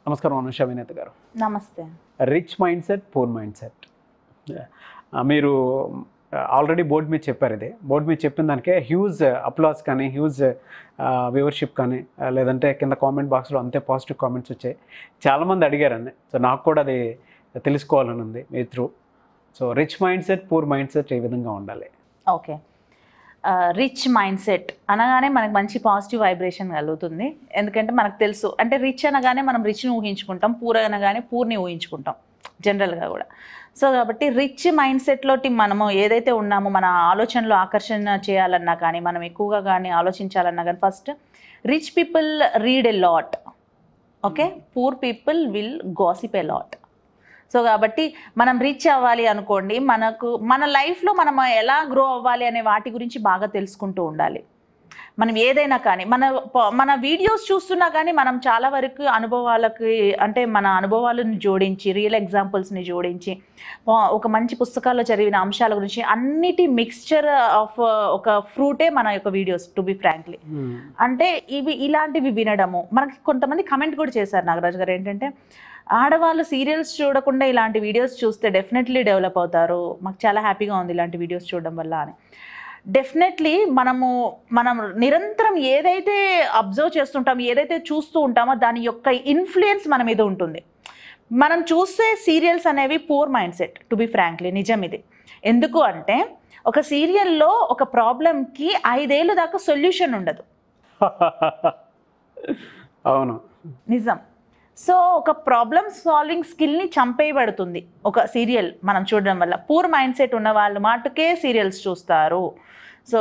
నమస్కారం అనుష వినేత గారు నమస్తే rich mindset poor mindset మీరు ఆల్రెడీ బోర్డు మీద చెప్పారు ఇది బోర్డు మీద చెప్పిన దానికే హ్యూజ్ అప్లాస్ కానీ హ్యూజ్ వ్యూవర్షిప్ కానీ ఆ, లేదంటే కింద కామెంట్ బాక్స్లో అంతే పాజిటివ్ కామెంట్స్ వచ్చాయి చాలామంది అడిగారండి సో నాకు కూడా అది తెలుసుకోవాలని ఉంది మీ through so rich mindset poor mindset ఏ విధంగా ఉండాలి ఓకే రిచ్ మైండ్ సెట్ అనగానే మనకు మంచి పాజిటివ్ వైబ్రేషన్ కలుగుతుంది ఎందుకంటే మనకు తెలుసు అంటే రిచ్ అనగానే మనం రిచ్ని ఊహించుకుంటాం పూర్ అనగానే పూర్ని ఊహించుకుంటాం జనరల్గా కూడా సో కాబట్టి రిచ్ మైండ్ సెట్లోటి మనము ఏదైతే ఉన్నామో మన ఆలోచనలు ఆకర్షణ చేయాలన్నా కానీ మనం ఎక్కువగా కానీ ఆలోచించాలన్నా కానీ first rich people read a lot okay poor people will gossip a lot so కాబట్టి మనం రీచ్ అవ్వాలి అనుకోండి మనకు మన లైఫ్లో మనం ఎలా గ్రో అవ్వాలి అనే వాటి గురించి బాగా తెలుసుకుంటూ ఉండాలి మనం ఏదైనా కానీ మన ప- మన వీడియోస్ చూస్తున్నా కానీ మనం చాలా వరకు అనుభవాలకి అంటే మన అనుభవాలను జోడించి రియల్ ఎగ్జాంపుల్స్ని జోడించి ప- ఒక మంచి పుస్తకాల్లో చదివిన అంశాల గురించి అన్నిటి మిక్స్చర్ ఆఫ్ ఒక ఫ్రూటే మన యొక్క వీడియోస్ టు బి ఫ్రాంక్లీ అంటే ఇవి ఇలాంటివి వినడము మనకి కొంతమంది కమెంట్ కూడా చేశారు నాగరాజు గారు ఏంటంటే ఆడవాళ్ళు సీరియల్స్ చూడకుండా ఇలాంటి వీడియోస్ చూస్తే డెఫినెట్లీ డెవలప్ అవుతారు మాకు చాలా హ్యాపీగా ఉంది ఇలాంటి వీడియోస్ చూడడం వల్ల అని డెఫినెట్లీ మనము మనం నిరంతరం ఏదైతే అబ్జర్వ్ చేస్తుంటామో ఏదైతే చూస్తూ ఉంటామో దాని యొక్క ఇన్ఫ్లుయెన్స్ మన మీద ఉంటుంది మనం చూసే సీరియల్స్ అనేవి poor mindset to be frankly నిజం ఇది ఎందుకు అంటే ఒక సీరియల్లో ఒక ప్రాబ్లంకి ఐదేళ్ళు దాకా సొల్యూషన్ ఉండదు అవును నిజం సో ఒక ప్రాబ్లమ్ సాల్వింగ్ స్కిల్ని చంపేయబడుతుంది ఒక సీరియల్ మనం చూడడం వల్ల పూర్ మైండ్ సెట్ ఉన్న వాళ్ళు మాటుకే సీరియల్స్ చూస్తారు సో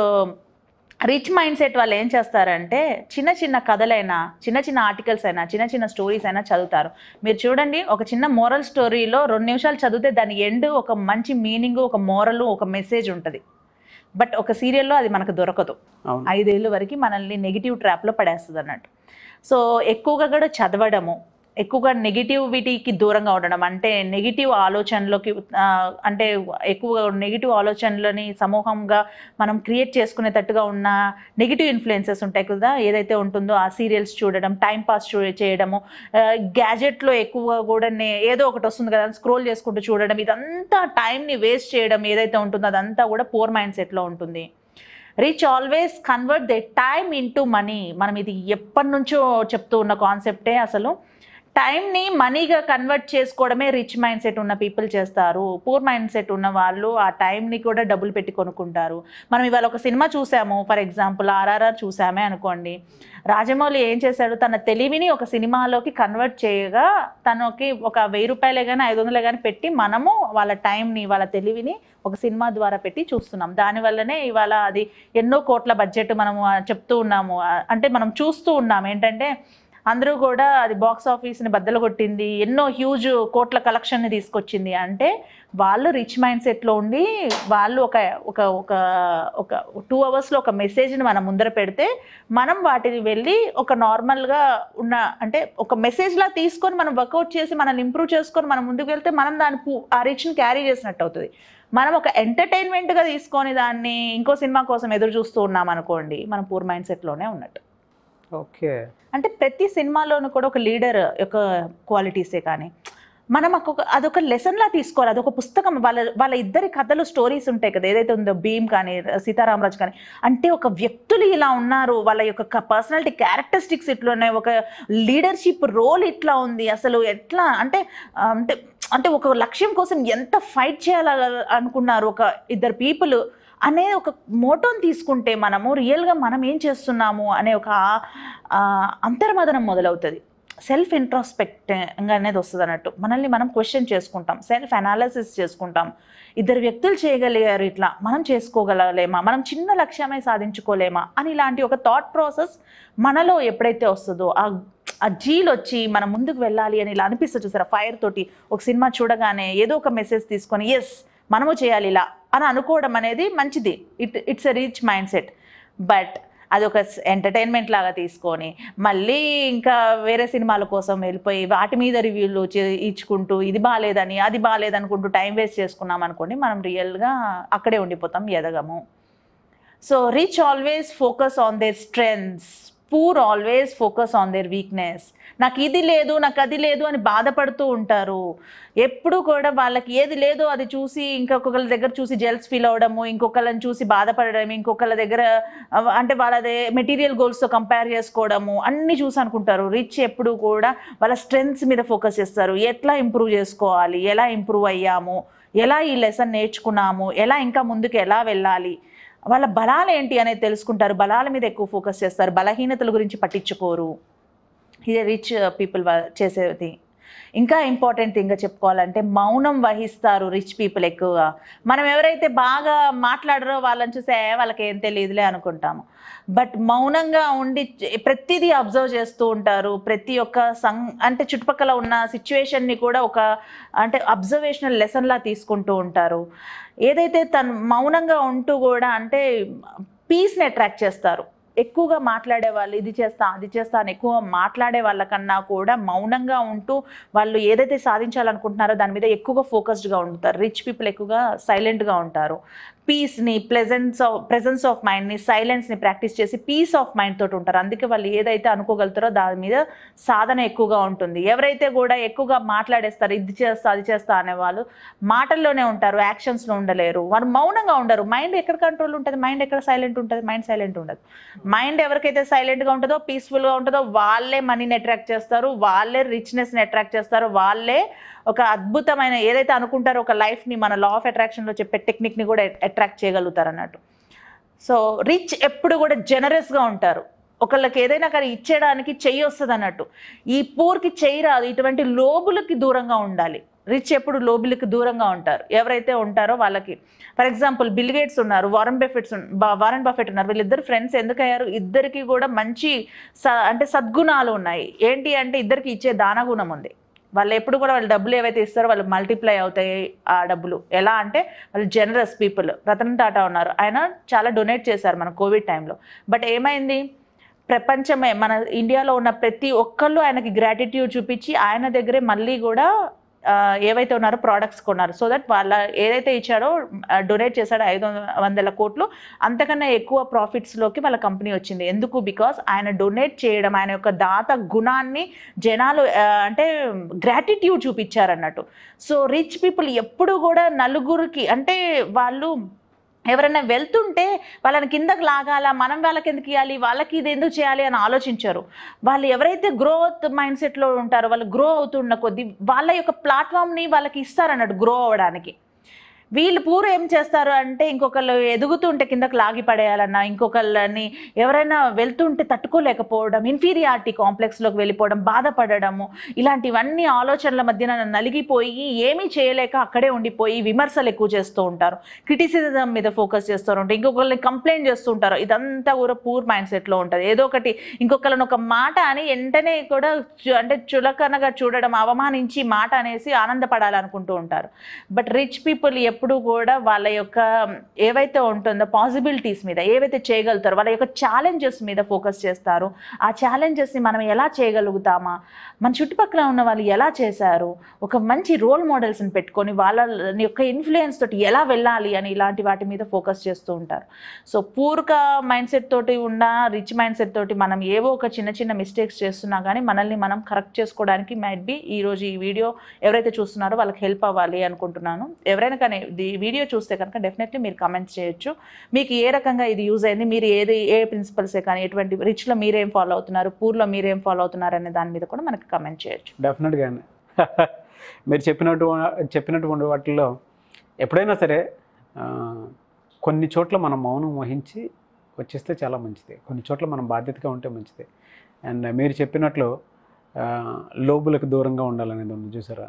రిచ్ మైండ్ సెట్ వాళ్ళు ఏం చేస్తారంటే చిన్న చిన్న కథలైనా చిన్న చిన్న ఆర్టికల్స్ అయినా చిన్న చిన్న స్టోరీస్ అయినా చదువుతారు మీరు చూడండి ఒక చిన్న మోరల్ స్టోరీలో రెండు నిమిషాలు చదివితే దాని ఎండ్ ఒక మంచి మీనింగ్ ఒక మోరల్ ఒక మెసేజ్ ఉంటుంది బట్ ఒక సీరియల్లో అది మనకు దొరకదు అవును ఐదేళ్ళ వరకు మనల్ని నెగిటివ్ ట్రాప్లో పడేస్తుంది అన్నట్టు సో ఎక్కువగా కూడా చదవడము ఎక్కువగా నెగిటివిటీకి దూరంగా ఉండడం అంటే నెగిటివ్ ఆలోచనలోకి ఆ, అంటే ఎక్కువగా నెగిటివ్ ఆలోచనలని సమూహంగా మనం క్రియేట్ చేసుకునేటట్టుగా ఉన్న నెగిటివ్ ఇన్ఫ్లుయెన్సెస్ ఉంటాయి కదా ఏదైతే ఉంటుందో ఆ సీరియల్స్ చూడడం టైం పాస్ చూ చేయడము గ్యాజెట్లో ఎక్కువగా కూడా నే- ఏదో ఒకటి వస్తుంది కదా స్క్రోల్ చేసుకుంటూ చూడడం ఇదంతా టైంని వేస్ట్ చేయడం ఏదైతే ఉంటుందో అదంతా కూడా పోర్ మైండ్ సెట్లో ఉంటుంది rich always convert the time into money మనం ఇది ఎప్పటి నుంచో చెప్తూ ఉన్న కాన్సెప్టే అసలు టైంని మనీగా కన్వర్ట్ చేసుకోవడమే రిచ్ మైండ్ సెట్ ఉన్న పీపుల్ చేస్తారు పూర్ మైండ్ సెట్ ఉన్న వాళ్ళు ఆ టైంని కూడా డబ్బులు పెట్టి కొనుక్కుంటారు మనం ఇవాళ ఒక సినిమా చూసాము ఫర్ ఎగ్జాంపుల్ ఆర్ఆర్ఆర్ చూసామే అనుకోండి రాజమౌళి ఏం చేశాడు తన తెలివిని ఒక సినిమాలోకి కన్వర్ట్ చేయగా తనకి ఒక వెయ్యి రూపాయలే కానీ ఐదు వందలే కానీ పెట్టి మనము వాళ్ళ టైంని వాళ్ళ తెలివిని ఒక సినిమా ద్వారా పెట్టి చూస్తున్నాం దానివల్లనే ఇవాళ అది ఎన్నో కోట్ల బడ్జెట్ మనము ఆ, చెప్తూ ఉన్నాము ఆ, అంటే మనం చూస్తూ ఉన్నాం ఏంటంటే అందరూ కూడా అది బాక్స్ ఆఫీస్ని బద్దలు కొట్టింది ఎన్నో హ్యూజ్ కోట్ల కలెక్షన్ని తీసుకొచ్చింది అంటే వాళ్ళు రిచ్ మైండ్ సెట్లో ఉండి వాళ్ళు ఒక ఒక ఒక ఒక టూ అవర్స్లో ఒక మెసేజ్ని మనం ముందర పెడితే మనం వాటిని వెళ్ళి ఒక నార్మల్గా ఉన్న అంటే ఒక మెసేజ్లా తీసుకొని మనం వర్కౌట్ చేసి మనల్ని ఇంప్రూవ్ చేసుకొని మనం ముందుకు వెళ్తే మనం దాని పు- ఆ రిచ్ని క్యారీ చేసినట్టు అవుతుంది మనం ఒక ఎంటర్టైన్మెంట్గా తీసుకొని దాన్ని ఇంకో సినిమా కోసం ఎదురు చూస్తూ ఉన్నాం అనుకోండి మనం పూర్ మైండ్ సెట్లోనే ఉన్నట్టు ఓకే అంటే ప్రతి సినిమాలోనూ కూడా ఒక లీడర్ యొక్క క్వాలిటీసే కానీ మనం ఒక అదొక లెసన్లా తీసుకోవాలి అదొక పుస్తకం వాళ్ళ వాళ్ళ ఇద్దరి కథలు స్టోరీస్ ఉంటాయి కదా ఏదైతే ఉందో భీమ్ కానీ సీతారామరాజు కానీ అంటే ఒక వ్యక్తులు ఇలా ఉన్నారు వాళ్ళ యొక్క పర్సనాలిటీ క్యారెక్టరిస్టిక్స్ ఇట్లా ఉన్నాయి ఒక లీడర్షిప్ రోల్ ఇట్లా ఉంది అసలు ఎట్లా అంటే ఆ, అంటే అంటే ఒక లక్ష్యం కోసం ఎంత ఫైట్ చేయాల అనుకున్నారు ఒక ఇద్దరు పీపుల్ అనే ఒక మోటోని తీసుకుంటే మనము రియల్గా మనం ఏం చేస్తున్నాము అనే ఒక ఆ, అంతర్మదనం మొదలవుతుంది సెల్ఫ్ ఇంట్రాస్పెక్ట్ అనేది వస్తుంది అన్నట్టు మనల్ని మనం క్వశ్చన్ చేసుకుంటాం సెల్ఫ్ అనాలిసిస్ చేసుకుంటాం ఇద్దరు వ్యక్తులు చేయగలిగారు ఇట్లా మనం చేసుకోగలలేమా మనం చిన్న లక్ష్యమే సాధించుకోలేమా అని ఇలాంటి ఒక థాట్ ప్రాసెస్ మనలో ఎప్పుడైతే వస్తుందో ఆ ఆ జీల్ వచ్చి మనం ముందుకు వెళ్ళాలి అని ఇలా అనిపిస్తుంది చూసారా ఫైర్ తోటి ఒక సినిమా చూడగానే ఏదో ఒక మెసేజ్ తీసుకొని ఎస్ మనము చేయాలి ఇలా అని అనుకోవడం అనేది మంచిది it it's a rich mindset but అది ఒక ఎంటర్టైన్మెంట్ లాగా తీసుకొని మళ్ళీ ఇంకా వేరే సినిమాల కోసం వెళ్ళిపోయి వాటి మీద రివ్యూలు ఇచ్చుకుంటూ ఇది బాగాలేదని అది బాగాలేదనుకుంటూ టైం వేస్ట్ చేసుకున్నాం అనుకోండి మనం రియల్గా అక్కడే ఉండిపోతాం ఎదగము so rich always focus on their strengths poor always focus on their weakness నాకు ఇది లేదు నాకు అది లేదు అని బాధపడుతూ ఉంటారు ఎప్పుడు కూడా వాళ్ళకి ఏది లేదో అది చూసి ఇంకొకళ్ళ దగ్గర చూసి జెల్స్ ఫీల్ అవ్వడము ఇంకొకళ్ళని చూసి బాధపడడం ఇంకొకళ్ళ దగ్గర అవ- అంటే వాళ్ళది మెటీరియల్ గోల్స్తో కంపేర్ చేసుకోవడము అన్నీ చూసి అనుకుంటారు రిచ్ ఎప్పుడు కూడా వాళ్ళ స్ట్రెంగ్స్ మీద ఫోకస్ చేస్తారు ఎట్లా ఇంప్రూవ్ చేసుకోవాలి ఎలా ఇంప్రూవ్ అయ్యాము ఎలా ఈ లెసన్ నేర్చుకున్నాము ఎలా ఇంకా ముందుకు ఎలా వెళ్ళాలి వాళ్ళ బలాలు ఏంటి అనేది తెలుసుకుంటారు బలాల మీద ఎక్కువ ఫోకస్ చేస్తారు బలహీనతల గురించి పట్టించుకోరు ఇది రిచ్ పీపుల్ చేసేది ఇంకా ఇంపార్టెంట్ థింగ్ చెప్పుకోవాలంటే మౌనం వహిస్తారు రిచ్ పీపుల్ ఎక్కువగా మనం ఎవరైతే బాగా మాట్లాడరో వాళ్ళని చూసే "ఏ, వాళ్ళకి ఏం తెలియదులే అనుకుంటాము బట్ మౌనంగా ఉండి చ- ప్రతిదీ అబ్జర్వ్ చేస్తూ ఉంటారు ప్రతి ఒక్క సం అంటే చుట్టుపక్కల ఉన్న సిచ్యువేషన్ని కూడా ఒక అంటే అబ్జర్వేషనల్ లెసన్లా తీసుకుంటూ ఉంటారు ఏదైతే తను మౌనంగా ఉంటూ కూడా అంటే పీస్ని అట్రాక్ట్ చేస్తారు ఎక్కువగా మాట్లాడే వాళ్ళు ఇది చేస్తా అది చేస్తా అని ఎక్కువ మాట్లాడే వాళ్ళకన్నా కూడా మౌనంగా ఉంటూ వాళ్ళు ఏదైతే సాధించాలనుకుంటున్నారో దాని మీద ఎక్కువగా ఫోకస్డ్గా ఉంటారు రిచ్ పీపుల్ ఎక్కువగా సైలెంట్గా ఉంటారు పీస్ని ప్లెజెన్స్ ఆఫ్ ప్రెజెన్స్ ఆఫ్ మైండ్ని సైలెన్స్ని ప్రాక్టీస్ చేసి పీస్ ఆఫ్ మైండ్ తోటి ఉంటారు అందుకే వాళ్ళు ఏదైతే అనుకోగలుగుతారో దాని మీద సాధన ఎక్కువగా ఉంటుంది ఎవరైతే కూడా ఎక్కువగా మాట్లాడేస్తారు ఇది చేస్తా అది చేస్తా అనేవాళ్ళు మాటల్లోనే ఉంటారు యాక్షన్స్లో ఉండలేరు వారు మౌనంగా ఉండరు మైండ్ ఎక్కడ కంట్రోల్ ఉంటుంది మైండ్ ఎక్కడ సైలెంట్ ఉంటుంది మైండ్ సైలెంట్ ఉండదు మైండ్ ఎవరికైతే సైలెంట్గా ఉంటుందో పీస్ఫుల్గా ఉంటుందో వాళ్ళే మనీని అట్రాక్ట్ చేస్తారు వాళ్ళే రిచ్నెస్ని అట్రాక్ట్ చేస్తారు వాళ్ళే ఒక అద్భుతమైన ఏదైతే అనుకుంటారో ఒక లైఫ్ని మన లా ఆఫ్ అట్రాక్షన్లో చెప్పే టెక్నిక్ని కూడా అట్రాక్ట్ చేయగలుగుతారు అన్నట్టు సో రిచ్ ఎప్పుడు కూడా జనరస్గా ఉంటారు ఒకళ్ళకి ఏదైనా కానీ ఇచ్చేయడానికి చెయ్యి వస్తుంది అన్నట్టు ఈ పూర్కి చెయ్యి రాదు ఇటువంటి లోబులకి దూరంగా ఉండాలి రిచ్ ఎప్పుడు లోబులకి దూరంగా ఉంటారు ఎవరైతే ఉంటారో వాళ్ళకి ఫర్ ఎగ్జాంపుల్ బిల్ గేట్స్ ఉన్నారు వారన్ బెఫెట్స్ వారన్ బఫెట్ ఉన్నారు వీళ్ళిద్దరు ఫ్రెండ్స్ ఎందుకయ్యారు ఇద్దరికి కూడా మంచి స అంటే సద్గుణాలు ఉన్నాయి ఏంటి అంటే ఇద్దరికి ఇచ్చే దానగుణం ఉంది వాళ్ళు ఎప్పుడు కూడా వాళ్ళు డబ్బులు ఏవైతే ఇస్తారో వాళ్ళు మల్టిప్లై అవుతాయి ఆ డబ్బులు ఎలా అంటే వాళ్ళు జనరస్ పీపుల్ రతన్ టాటా ఉన్నారు ఆయన చాలా డొనేట్ చేశారు మన కోవిడ్ టైంలో బట్ ఏమైంది ప్రపంచమే మన ఇండియాలో ఉన్న ప్రతి ఒక్కళ్ళు ఆయనకి గ్రాటిట్యూడ్ చూపించి ఆయన దగ్గరే మళ్ళీ కూడా ఆ, ఏవైతే ఉన్నారో ప్రోడక్ట్స్ కొన్నారు సో దట్ వాళ్ళ ఏదైతే ఇచ్చాడో డొనేట్ చేశాడో ఐదు వందల కోట్లు అంతకన్నా ఎక్కువ ప్రాఫిట్స్లోకి వాళ్ళ కంపెనీ వచ్చింది ఎందుకు బికాస్ ఆయన డొనేట్ చేయడం ఆయన యొక్క దాత గుణాన్ని జనాలు ఆ, అంటే గ్రాటిట్యూడ్ చూపించారన్నట్టు సో రిచ్ పీపుల్ ఎప్పుడు కూడా నలుగురికి అంటే వాళ్ళు ఎవరైనా వెళ్తుంటే వాళ్ళని కిందకి లాగాల మనం వాళ్ళకి ఎందుకు ఇవ్వాలి వాళ్ళకి ఇది ఎందుకు చేయాలి అని ఆలోచించారు వాళ్ళు ఎవరైతే గ్రోత్ మైండ్ సెట్లో ఉంటారో వాళ్ళు గ్రో అవుతున్న కొద్దీ వాళ్ళ యొక్క ప్లాట్ఫామ్ని వాళ్ళకి ఇస్తారన్నట్టు గ్రో అవ్వడానికి వీళ్ళు పూర్వం ఏం చేస్తారు అంటే ఇంకొకళ్ళు ఎదుగుతుంటే కిందకి లాగి పడేయాలన్నా ఇంకొకళ్ళని ఎవరైనా వెళ్తుంటే తట్టుకోలేకపోవడం ఇన్ఫీరియారిటీ కాంప్లెక్స్లోకి వెళ్ళిపోవడం బాధపడడము ఇలాంటివన్నీ ఆలోచనల మధ్యన నలిగిపోయి ఏమీ చేయలేక అక్కడే ఉండిపోయి విమర్శలు ఎక్కువ చేస్తూ ఉంటారు క్రిటిసిజం మీద ఫోకస్ చేస్తూ ఉంటారు ఇంకొకరిని కంప్లైంట్ చేస్తూ ఉంటారు ఇదంతా కూడా పూర్ మైండ్ సెట్లో ఉంటుంది ఏదో ఒకటి ఇంకొకరిని ఒక మాట అని వెంటనే కూడా చు- అంటే చులకనగా చూడడం అవమానించి మాట అనేసి ఆనందపడాలనుకుంటూ ఉంటారు బట్ రిచ్ పీపుల్ ఎప్పుడు కూడా వాళ్ళ యొక్క ఏవైతే ఉంటుందో పాసిబిలిటీస్ మీద ఏవైతే చేయగలుగుతారో వాళ్ళ యొక్క ఛాలెంజెస్ మీద ఫోకస్ చేస్తారు ఆ ఛాలెంజెస్ని మనం ఎలా చేయగలుగుతామా మన చుట్టుపక్కల ఉన్న వాళ్ళు ఎలా చేశారు ఒక మంచి రోల్ మోడల్స్ని పెట్టుకొని వాళ్ళ యొక్క ఇన్ఫ్లుయెన్స్ తోటి ఎలా వెళ్ళాలి అని ఇలాంటి వాటి మీద ఫోకస్ చేస్తూ ఉంటారు సో పూర్క మైండ్ సెట్ తోటి ఉన్న రిచ్ మైండ్ సెట్ తోటి మనం ఏవో ఒక చిన్న చిన్న మిస్టేక్స్ చేస్తున్నా కానీ మనల్ని మనం కరెక్ట్ చేసుకోవడానికి మైట్ బి ఈరోజు ఈ వీడియో ఎవరైతే చూస్తున్నారో వాళ్ళకి హెల్ప్ అవ్వాలి అనుకుంటున్నాను ఎవరైనా కానీ ఈ వీడియో చూస్తే కనుక డెఫినెట్లీ మీరు కమెంట్స్ చేయొచ్చు మీకు ఏ రకంగా ఇది యూజ్ అయింది మీరు ఏది ఏ ప్రిన్సిపల్సే కానీ ఎటువంటి రిచ్లో మీరేం ఫాలో అవుతున్నారు పూర్లో మీరేం ఫాలో అవుతున్నారు అనే దాని మీద కూడా మనకి కమెంట్ చేయొచ్చు డెఫినెట్గా మీరు చెప్పినట్టు చెప్పినటువంటి వాటిల్లో ఎప్పుడైనా సరే ఆ, కొన్ని చోట్ల మనం మౌనం వహించి వచ్చేస్తే చాలా మంచిది కొన్ని చోట్ల మనం బాధ్యతగా ఉంటే మంచిది అండ్ మీరు చెప్పినట్లు ఆ, లోబులకు దూరంగా ఉండాలనేది ఉంది చూసారా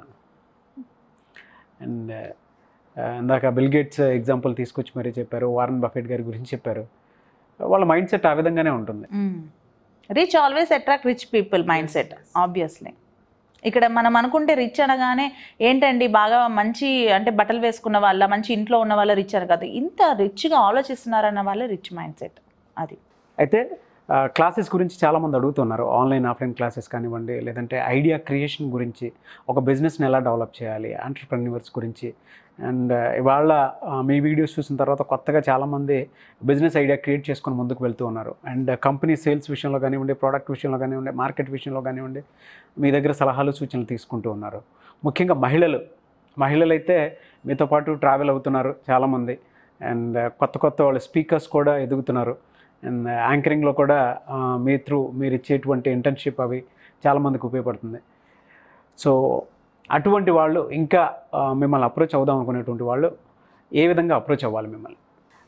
అండ్ ఇందాక బిల్ గేట్స్ ఎగ్జాంపుల్ తీసుకొచ్చి మరీ చెప్పారు వారన్ బఫెట్ గారి గురించి చెప్పారు వాళ్ళ మైండ్ సెట్ ఆ విధంగానే ఉంటుంది rich always attract rich people mindset obviously ఇక్కడ మనం అనుకుంటే రిచ్ అనగానే ఏంటండి బాగా మంచి అంటే బట్టలు వేసుకున్న వాళ్ళ మంచి ఇంట్లో ఉన్న వాళ్ళ రిచ్ అని కాదు ఇంత రిచ్గా ఆలోచిస్తున్నారన్న వాళ్ళే రిచ్ మైండ్ సెట్ అది అయితే క్లాసెస్ గురించి చాలామంది అడుగుతున్నారు ఆన్లైన్ ఆఫ్లైన్ క్లాసెస్ కానివ్వండి లేదంటే ఐడియా క్రియేషన్ గురించి ఒక బిజినెస్ని ఎలా డెవలప్ చేయాలి ఆంటర్ప్రెన్యూర్స్ గురించి అండ్ ఇవాళ ఆ, మీ వీడియోస్ చూసిన తర్వాత కొత్తగా చాలామంది బిజినెస్ ఐడియా క్రియేట్ చేసుకొని ముందుకు వెళ్తూ ఉన్నారు అండ్ కంపెనీ సేల్స్ విషయంలో కానివ్వండి ప్రోడక్ట్ విషయంలో కానివ్వండి మార్కెట్ విషయంలో కానివ్వండి మీ దగ్గర సలహాలు సూచనలు తీసుకుంటూ ఉన్నారు ముఖ్యంగా మహిళలు మహిళలు అయితే మీతో పాటు ట్రావెల్ అవుతున్నారు చాలామంది అండ్ కొత్త కొత్త వాళ్ళు స్పీకర్స్ కూడా ఎదుగుతున్నారు అండ్ యాంకరింగ్లో కూడా ఆ, మీ త్రూ మీరు ఇచ్చేటువంటి ఇంటర్న్షిప్ అవి చాలామందికి ఉపయోగపడుతుంది సో అటువంటి వాళ్ళు ఇంకా ఆ, మిమ్మల్ని అప్రోచ్ అవుదాం అనుకునేటువంటి వాళ్ళు ఏ విధంగా అప్రోచ్ అవ్వాలి మిమ్మల్ని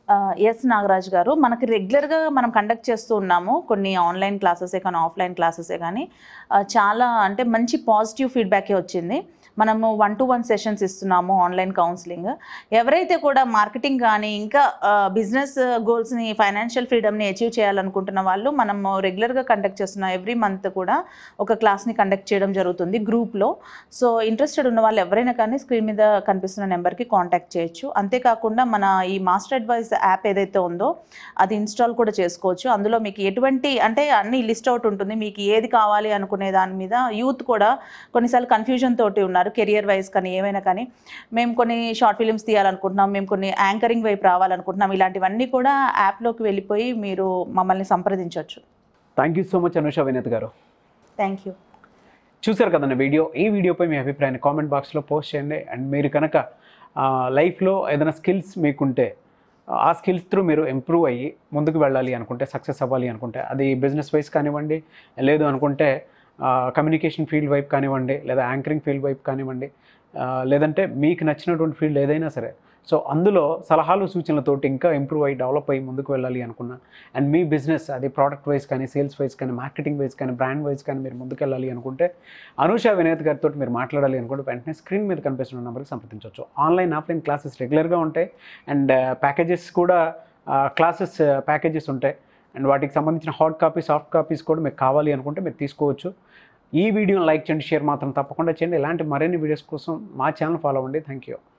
ఎస్ నాగరాజ్ గారు మనకి రెగ్యులర్గా మనం కండక్ట్ చేస్తూ ఉన్నాము కొన్ని ఆన్లైన్ క్లాసెసే కానీ ఆఫ్లైన్ క్లాసెసే కానీ ఆ, చాలా అంటే మంచి పాజిటివ్ ఫీడ్బ్యాకే వచ్చింది మనము వన్ టు వన్ సెషన్స్ ఇస్తున్నాము ఆన్లైన్ కౌన్సిలింగ్ ఎవరైతే కూడా మార్కెటింగ్ కానీ ఇంకా బిజినెస్ గోల్స్ని ఫైనాన్షియల్ ఫ్రీడమ్ని అచీవ్ చేయాలనుకుంటున్న వాళ్ళు మనము రెగ్యులర్గా కండక్ట్ చేస్తున్నాం ఎవ్రీ మంత్ కూడా ఒక క్లాస్ని కండక్ట్ చేయడం జరుగుతుంది గ్రూప్లో సో ఇంట్రెస్టెడ్ ఉన్న వాళ్ళు ఎవరైనా కానీ స్క్రీన్ మీద కనిపిస్తున్న నెంబర్కి కాంటాక్ట్ చేయొచ్చు అంతేకాకుండా మన ఈ మాస్టర్ అడ్వైస్ యాప్ ఏదైతే ఉందో అది ఇన్స్టాల్ కూడా చేసుకోవచ్చు అందులో మీకు ఎటువంటి అంటే అన్ని లిస్ట్ అవుట్ ఉంటుంది మీకు ఏది కావాలి అనుకునే దాని మీద యూత్ కూడా కొన్నిసార్లు కన్ఫ్యూజన్ తోటి ఉన్నారు కెరియర్ వైజ్ కానీ ఏమైనా కానీ మేము కొన్ని షార్ట్ ఫిలిమ్స్ తీయాలనుకుంటున్నాం మేము కొన్ని యాంకరింగ్ వైపు రావాలనుకుంటున్నాం ఇలాంటివన్నీ కూడా యాప్లోకి వెళ్ళిపోయి మీరు మమ్మల్ని సంప్రదించవచ్చు thank you so much Anusha Vineeth garu thank you చూసారు కదండి వీడియో ఈ వీడియోపై మీ అభిప్రాయాన్ని కామెంట్ బాక్స్లో పోస్ట్ చేయండి అండ్ మీరు కనుక లైఫ్లో ఏదైనా స్కిల్స్ మీకుంటే ఆ స్కిల్స్ త్రూ మీరు ఇంప్రూవ్ అయ్యి ముందుకు వెళ్ళాలి అనుకుంటే సక్సెస్ అవ్వాలి అనుకుంటే అది బిజినెస్ వైజ్ కానివ్వండి లేదు అనుకుంటే కమ్యూనికేషన్ ఫీల్డ్ వైపు కానివ్వండి లేదా యాంకరింగ్ ఫీల్డ్ వైపు కానివ్వండి ఆ, లేదంటే మీకు నచ్చినటువంటి ఫీల్డ్ ఏదైనా సరే సో అందులో సలహాలు సూచనలతోటి ఇంకా ఇంప్రూవ్ అయ్యి డెవలప్ అయ్యి ముందుకు వెళ్ళాలి అనుకున్నా అండ్ మీ బిజినెస్ అది ప్రోడక్ట్ వైజ్ కానీ సేల్స్ వైజ్ కానీ మార్కెటింగ్ వైజ్ కానీ బ్రాండ్ వైజ్ కానీ మీరు ముందుకు వెళ్ళాలి అనుకుంటే అనూష వినేత్ గారితో మీరు మాట్లాడాలి అనుకుంటే వెంటనే స్క్రీన్ మీద కనిపిస్తున్న నెంబర్కి సంప్రదించవచ్చు ఆన్లైన్ ఆఫ్లైన్ క్లాసెస్ రెగ్యులర్గా ఉంటాయి అండ్ ప్యాకేజెస్ కూడా క్లాసెస్ ప్యాకేజెస్ ఉంటాయి అండ్ వాటికి సంబంధించిన హార్డ్ కాపీ సాఫ్ట్ కాపీస్ కూడా మీకు కావాలి అనుకుంటే మీరు తీసుకోవచ్చు ఈ వీడియోని లైక్ చేయండి షేర్ మాత్రం తప్పకుండా చేయండి ఇలాంటి మరిన్ని వీడియోస్ కోసం మా ఛానల్ ఫాలో అవ్వండి థ్యాంక్ యూ